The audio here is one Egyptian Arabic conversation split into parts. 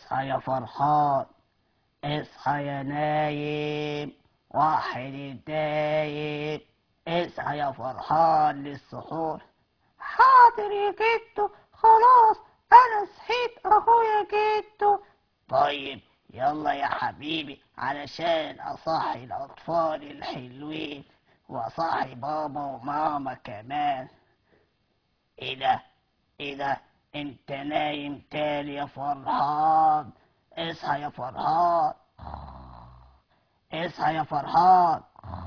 اصحى يا فرحان اصحى يا نايم واحد الدايم اصحى يا فرحان للسحور حاضر يا جدو خلاص انا صحيت اهو يا جدو طيب يلا يا حبيبي علشان اصحي الاطفال الحلوين واصحي بابا وماما كمان ايه ده ايه ده انت نايم تاني يا فرحان اصحى يا فرحان اصحى يا فرحان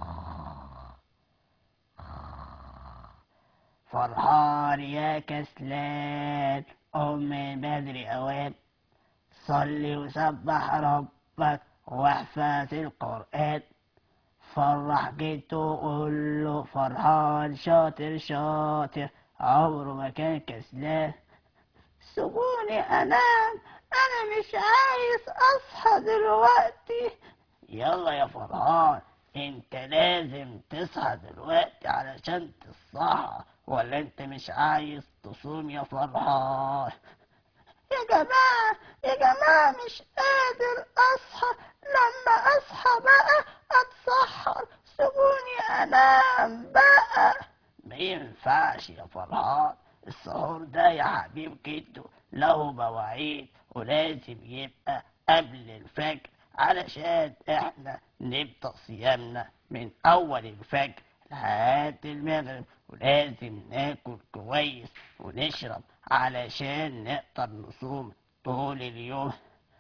فرحان يا كسلان قوم من بدري اوان صلي وسبح ربك واحفظ القرآن فرح جيت وقول له فرحان شاطر شاطر عمره ما كان كسلان سيبوني انام انا مش عايز اصحى دلوقتي يلا يا فرحان انت لازم تصحى دلوقتي علشان تصحى ولا انت مش عايز تصوم يا فرحان يا جماعة يا جماعة مش قادر أصحى لما أصحى بقى أتسحر سيبوني أنام بقى ما ينفعش يا فرحان السحور ده يا حبيب جدو له مواعيد ولازم يبقى قبل الفجر علشان احنا نبدأ صيامنا من أول الفجر لحد المغرب ولازم ناكل كويس ونشرب علشان نقدر نصوم طول اليوم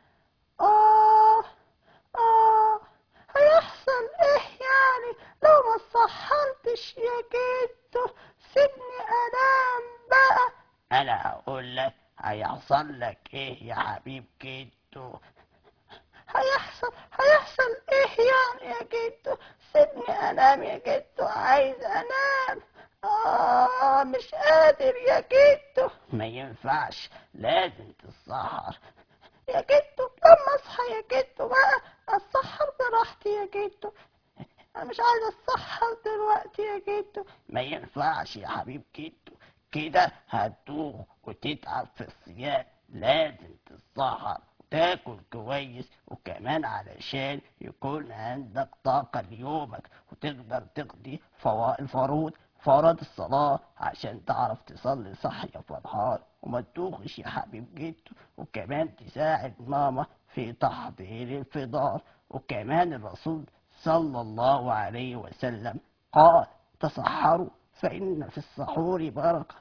آه آه هيحصل إيه يعني لو ما اتسحرتش يا جدو سيبني أنام بقى أنا هقول لك هيحصل لك إيه يا حبيب جدو هيحصل هيحصل إيه يعني يا جدو سيبني أنام يا جدو عايز أنام آه مش قادر يا جدو ما ينفعش لازم تتسحر يا جدو لما اصحى يا جدو بقى اتسحر براحتي يا جدو انا مش عايزه اتسحر دلوقتي يا جدو ما ينفعش يا حبيب جدو كده هتدوخ وتتعب في الصيام لازم تتسحر وتاكل كويس وكمان علشان يكون عندك طاقة ليومك وتقدر تقضي فوا- الفروض فرض الصلاة عشان تعرف تصلي صح يا فرحان وما تدوخش يا حبيب جدو وكمان تساعد ماما في تحضير الفطار وكمان الرسول صلى الله عليه وسلم قال تصحروا فإن في السحور بركة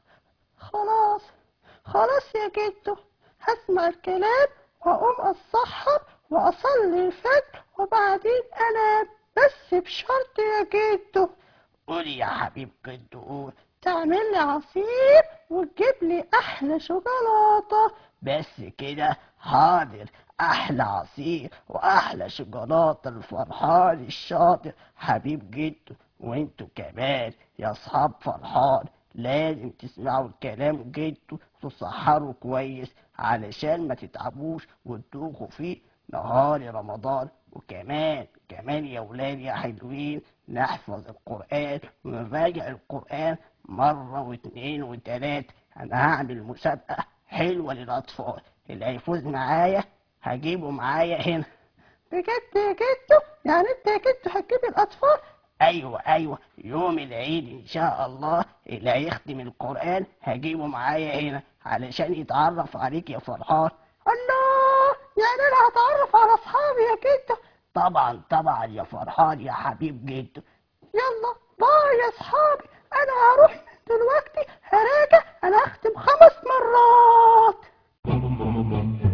خلاص خلاص يا جدو هسمع الكلام واقوم اتسحر واصلي الفجر وبعدين انام بس بشرط يا جدو قولي يا حبيب جدو قول تعمل لي عصير وتجيب لي احلى شوكولاته بس كده حاضر احلى عصير واحلى شوكولاته الفرحان الشاطر حبيب جدو وانتوا كمان يا اصحاب فرحان لازم تسمعوا الكلام جدو تصحروا كويس علشان ما تتعبوش وتدوخوا فيه نهار رمضان وكمان كمان يا ولاد يا حلوين نحفظ القرآن ونراجع القرآن مرة واثنين وتلاتة أنا هعمل مسابقة حلوة للأطفال اللي هيفوز معايا هجيبه معايا هنا بجد يا جدو يعني انت يا جدو هتجيب الاطفال أيوة أيوة يوم العيد إن شاء الله اللي هيختم القرآن هجيبه معايا هنا علشان يتعرف عليك يا فرحان الله يعني انا هتعرف على اصحابي يا جدو طبعا طبعا يا فرحان يا حبيب جدو يلا باي يا اصحابي انا هروح من دلوقتي هراجع انا هختم خمس مرات